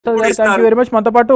Thank you very much మనతో పాటు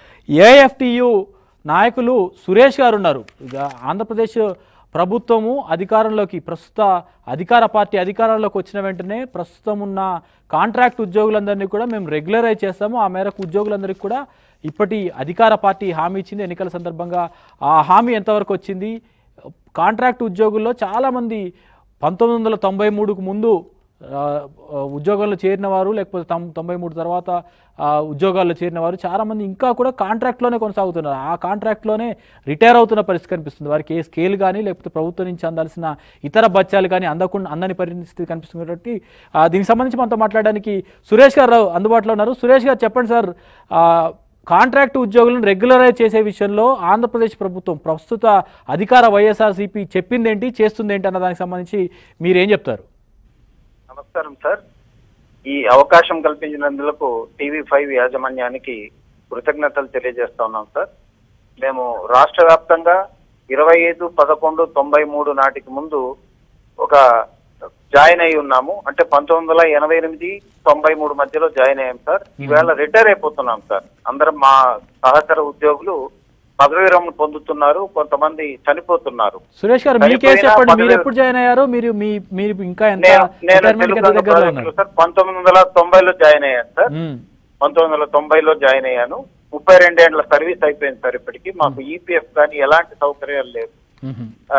AFTU నాయకులు సురేష్ గారు ఉన్నారు ఇక ఆంధ్రప్రదేశ్ ప్రభుత్వము అధికారంలోకి ప్రస్తుత అధికార పార్టీ అధికారంలోకి వచ్చిన వెంటనే ప్రస్తుతం ఉన్న కాంట్రాక్ట్ ఉద్యోగులందరినీ కూడా మేము రెగ్యులరైజ్ చేస్తాము ఆ మేరకు ఉద్యోగులందరికీ కూడా ఇప్పటి అధికార పార్టీ హామీ ఇచ్చింది ఎన్నికల సందర్భంగా ఆ హామీ ఎంతవరకు వచ్చింది కాంట్రాక్ట్ ఉద్యోగుల్లో చాలామంది పంతొమ్మిది వందల తొంభై మూడుకు ముందు ఆ, ఆ, ఉద్యోగాల్లో చేరిన వారు లేకపోతే తొం తొంభై మూడు తర్వాత ఆ, ఉద్యోగాల్లో చేరిన వారు చాలామంది ఇంకా కూడా కాంట్రాక్ట్లోనే కొనసాగుతున్నారు ఆ కాంట్రాక్ట్లోనే రిటైర్ అవుతున్న పరిస్థితి కనిపిస్తుంది వారికి ఏ స్కేల్ కానీ లేకపోతే ప్రభుత్వం నుంచి అందాల్సిన ఇతర బత్యాలు కానీ అందకుండా అందని పరిస్థితి కనిపిస్తుంది కాబట్టి ఆ, దీనికి సంబంధించి మనతో మాట్లాడడానికి సురేష్ గారు అందుబాటులో ఉన్నారు సురేష్ గారు చెప్పండి సార్ ఆ, కాంట్రాక్ట్ ఉద్యోగులను రెగ్యులరైజ్ చేసే విషయంలో ఆంధ్రప్రదేశ్ ప్రభుత్వం ప్రస్తుత అధికార వైఎస్ఆర్సీపీ చెప్పిందేంటి చేస్తుందేంటి అన్న దానికి సంబంధించి మీరేం చెప్తారు నమస్కారం సార్ ఈ అవకాశం కల్పించినందుకు టీవీ ఫైవ్ యాజమాన్యానికి కృతజ్ఞతలు తెలియజేస్తా ఉన్నాం సార్ మేము రాష్ట్ర వ్యాప్తంగా ఇరవై ఐదు పదకొండు తొంభై మూడు నాటికి ముందు ఒక జాయిన్ అయి ఉన్నాము అంటే పంతొమ్మిది వందల ఎనభై ఎనిమిది తొంభై మూడు మధ్యలో జాయిన్ అయ్యాం సార్ ఈవేళ రిటైర్ అయిపోతున్నాం సార్ అందరం మా సహచర ఉద్యోగులు పదవి విరమణ పొందుతున్నారు కొంతమంది చనిపోతున్నారు సురేష్ గారు మీకే సరిపోయినా చెప్పండి మీరు పదివేలు- ఎప్పుడు జాయిన్ అయ్యారు మీరు మీ మీరు ఇంకా ఎంత నేను నేను రిటైర్మెంట్ తెలుగు ఎంత రంగ దగ్గరలో ప్రాజెక్టులో ఉన్నారు సార్ పంతొమ్మిది వందల తొంభైలో జాయిన్ అయ్యాను సార్ మ్మ్. పంతొమ్మిది వందల తొంభైలో జాయిన్ అయ్యాను ముప్పై రెండేళ్ల సర్వీస్ అయిపోయింది సార్ ఇప్పటికి మాకు ఈపీఎఫ్ కానీ ఎలాంటి సౌకర్యాలు లేవు మ్మ్. ఆ,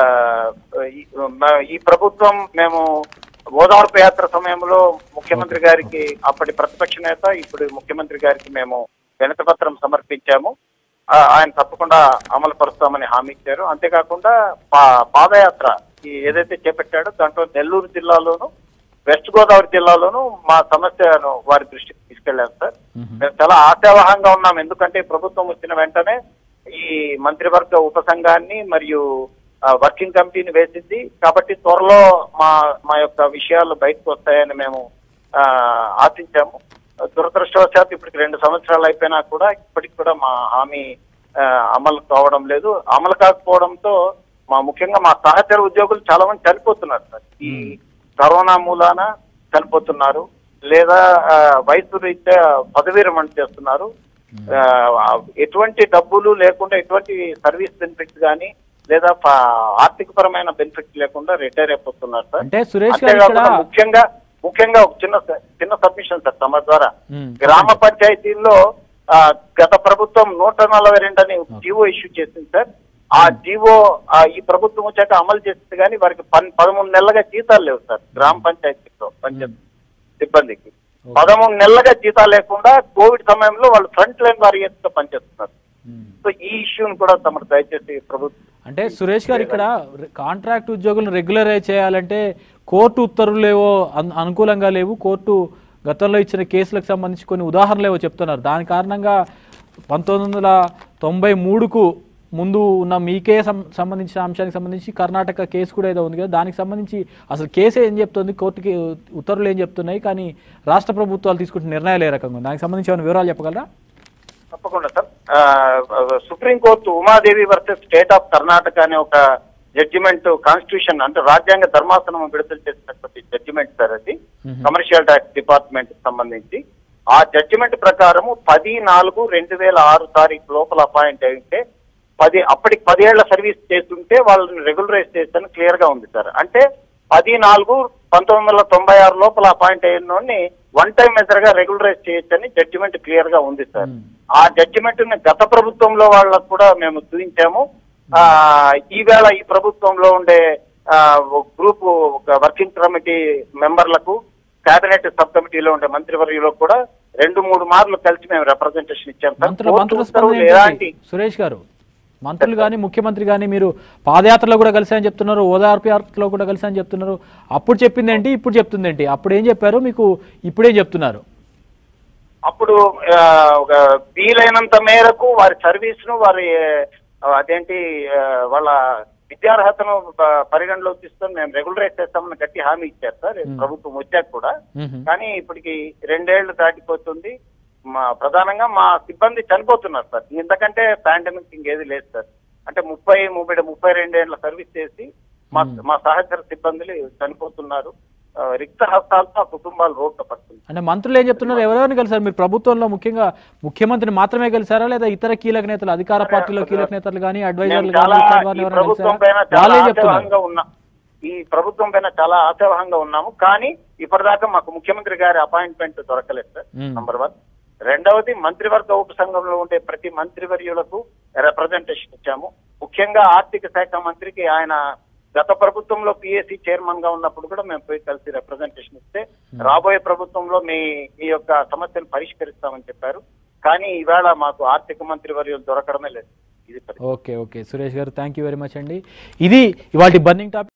ఈ- మ- ఈ ప్రభుత్వం మేము ఓదార్పు యాత్ర సమయంలో ముఖ్యమంత్రి గారికి అప్పటి ప్రతిపక్ష నేత ఇప్పుడు ముఖ్యమంత్రి గారికి మేము వినతి పత్రం సమర్పించాము ఆ, ఆయన తప్పకుండా అమలు పరుస్తామని హామీ ఇచ్చారు అంతేకాకుండా పా- పాదయాత్ర ఈ ఏదైతే చేపట్టాడో దాంట్లో నెల్లూరు జిల్లాలోను వెస్ట్ గోదావరి జిల్లాలోను మా సమస్యను వారి దృష్టికి తీసుకెళ్లాం సార్ మ్మ్. మేము చాలా ఆశావహంగా ఉన్నాం ఎందుకంటే ప్రభుత్వం వచ్చిన వెంటనే ఈ మంత్రివర్గ ఉపసంఘాన్ని మరియు ఆ, వర్కింగ్ కమిటీని వేసింది కాబట్టి త్వరలో మా మా యొక్క విషయాలు బయటకు వస్తాయని మేము ఆ, ఆశించాము దురదృష్టవశాత్తు ఇప్పటికి రెండు సంవత్సరాలు అయిపోయినా కూడా ఇప్పటికి కూడా మా హామీ ఆ, అమలు కావడం లేదు అమలు కాకపోవడంతో మా ముఖ్యంగా మా సహచర ఉద్యోగులు చాలా మంది చనిపోతున్నారు సార్ ఈ కరోనా మూలాన చనిపోతున్నారు లేదా ఆ, వయసు రీత్యా పదవీ విరమణ చేస్తున్నారు ఆ, ఎటువంటి డబ్బులు లేకుండా ఎటువంటి సర్వీస్ బెనిఫిట్స్ కానీ లేదా ప- ఆర్థికపరమైన బెనిఫిట్స్ లేకుండా రిటైర్ అయిపోతున్నారు సార్ అంటే సురేష్ గారు అంతేకాకుండా ఇక్కడ ముఖ్యంగా ముఖ్యంగా ఒక చిన్న స- చిన్న సబ్మిషన్ సార్ తమ ద్వారా మ్మ్. గ్రామ పంచాయతీల్లో ఆ, గత ప్రభుత్వం నూట నలభై రెండు అని జీవో ఇష్యూ చేసింది సార్ ఆ జీవో ఆ, ఈ ప్రభుత్వం వచ్చాక అమలు చేసింది కానీ వారికి పన్ పదమూడు నెలలుగా జీతాలు లేవు సార్ గ్రామ పంచాయతీలో పంచాయతీ సిబ్బందికి పదమూడు నెలలుగా జీతాలు లేకుండా కోవిడ్ సమయంలో వాళ్ళు ఫ్రంట్ లైన్ వారియర్స్ గా పనిచేస్తున్నారు మ్మ్. సో ఈ ఇష్యూని కూడా తమరు దయచేసి ప్రభుత్వం అంటే సురేష్ గారు ఇక్కడ కాంట్రాక్ట్ ఉద్యోగులను రెగ్యులరైజ్ చేయాలంటే కోర్టు ఉత్తర్వులు ఏవో అన్- అనుకూలంగా లేవు కోర్టు గతంలో ఇచ్చిన కేసులకు సంబంధించి కొన్ని ఉదాహరణలు ఏవో చెప్తున్నారు దాని కారణంగా పంతొమ్మిది వందల తొంభై మూడుకు ముందు ఉన్న మీకే సం- సంబంధించిన అంశానికి సంబంధించి కర్ణాటక కేసు కూడా ఏదో ఉంది కదా దానికి సంబంధించి అసలు కేసు ఏం చెప్తుంది కోర్టుకి ఉత్తర్వులు ఏం చెప్తున్నాయి కానీ రాష్ట్ర ప్రభుత్వాలు తీసుకుంటున్న నిర్ణయాలు ఏ రకంగా ఉంది దానికి సంబంధించి ఏమైనా వివరాలు చెప్పగలరా తప్పకుండా సార్ ఆ, supreme court Umadevi versus state of Karnataka అనే ఒక జడ్జిమెంట్ కాన్స్టిట్యూషన్ అంటే రాజ్యాంగ ధర్మాసనం విడుదల చేసినటువంటి జడ్జిమెంట్ సార్ అది మ్మ్. కమర్షియల్ ట్యాక్స్ డిపార్ట్మెంట్ సంబంధించి ఆ జడ్జిమెంట్ ప్రకారము పది నాలుగు రెండు వేల ఆరు తారీఖు లోపల అపాయింట్ అయితే పది అప్పటికి పదేళ్ల సర్వీస్ చేస్తుంటే వాళ్ళని రెగ్యులరైజ్ చేస్తాను క్లియర్ గా ఉంది సార్ అంటే పది నాలుగు పంతొమ్మిది వందల తొంభై ఆరు లోపల అపాయింట్ అయిన వన్ టైం మెజర్ గా రెగ్యులరైజ్ చేయొచ్చని జడ్జిమెంట్ క్లియర్ గా ఉంది సార్ మ్మ్. ఆ జడ్జిమెంట్ ని గత ప్రభుత్వంలో వాళ్ళకు కూడా మేము చూపించాము ఆ ఈవేళ ఈ ప్రభుత్వంలో ఉండే ఆ, ఒక గ్రూప్ ఒక వర్కింగ్ కమిటీ మెంబర్లకు కేబినెట్ సబ్ కమిటీలో ఉండే మంత్రివర్యులో కూడా రెండు మూడు మార్లు కలిసి మేము రిప్రజెంటేషన్ ఇచ్చాం సార్ మంత్రుల కోర్టు మంత్రుల ఉత్తర్వులు స్పందన ఎలాంటి ఏంటి? సురేష్ గారు మంత్రులు కానీ ముఖ్యమంత్రి కానీ మీరు పాదయాత్రలో కూడా కలిసాయని చెప్తున్నారు ఓదార్పు యాత్రలో కూడా కలిసాయని చెప్తున్నారు అప్పుడు చెప్పింది ఏంటి ఇప్పుడు చెప్తుంది ఏంటి అప్పుడు ఏం చెప్పారు మీకు ఇప్పుడేం చెప్తున్నారు అప్పుడు ఆ, ఒక వీలైనంత మేరకు వారి సర్వీస్ ను వారి ఆ, అదేంటి ఆ, వాళ్ళ విద్యార్హతను ప- పరిగణలోకి తీసుకొని మేము రెగ్యులరైజ్ చేస్తామని గట్టి హామీ ఇచ్చారు సార్ ప్రభుత్వం వచ్చాక కూడా మ్మ్. కానీ ఇప్పటికి రెండేళ్లు దాటిపోతుంది మా ప్రధానంగా మా సిబ్బంది చనిపోతున్నారు సార్ ఇంతకంటే పాండమిక్ ఇంకేది లేదు సార్ అంటే ముప్పై ముప్పై ముప్పై రెండేళ్ల సర్వీస్ చేసి మా మా సహచర సిబ్బందులు చనిపోతున్నారు ఆ, రిక్త హస్తాలతో ఆ కుటుంబాలు రోడ్డు పడుతుంది అంటే మంత్రులు ఏం చెప్తున్నారు ఎవరెవరిని కలిసారు మీరు ప్రభుత్వంలో ముఖ్యంగా ముఖ్యమంత్రిని మాత్రమే కలిసారా లేదా ఇతర కీలక నేతలు అధికార పార్టీలో కీలక నేతలు కానీ మేము అడ్వైజర్లు చాలా కానీ ఈ ప్రభుత్వం పైన వాళ్ళు చాలా ఏం చెప్తున్నారు ఆశావహంగా ఉన్నాం ఈ ప్రభుత్వం పైన చాలా ఆశావహంగా ఉన్నాము కానీ ఇప్పటిదాకా మాకు ముఖ్యమంత్రి గారి అపాయింట్మెంట్ దొరకలేదు సార్ మ్మ్. నంబర్ వన్ రెండవది మంత్రివర్గ ఉపసంఘంలో ఉండే ప్రతి మంత్రివర్యులకు రిప్రజెంటేషన్ ఇచ్చాము ముఖ్యంగా ఆర్థిక శాఖ మంత్రికి ఆయన గత ప్రభుత్వంలో పిఎస్సి చైర్మన్ గా ఉన్నప్పుడు కూడా మేము పోయి కలిసి రిప్రజెంటేషన్ ఇస్తే రాబోయే ప్రభుత్వంలో మీ ఈ యొక్క సమస్యను పరిష్కరిస్తామని చెప్పారు కానీ ఈవేళ మాకు ఆర్థిక మంత్రి వర్యులు దొరకడమే లేదు ఇది పరిస్థితి. ఓకే ఓకే సురేష్ గారు థ్యాంక్ యూ వెరీ మచ్ అండి ఇది ఇవాటి బర్నింగ్ టాపిక్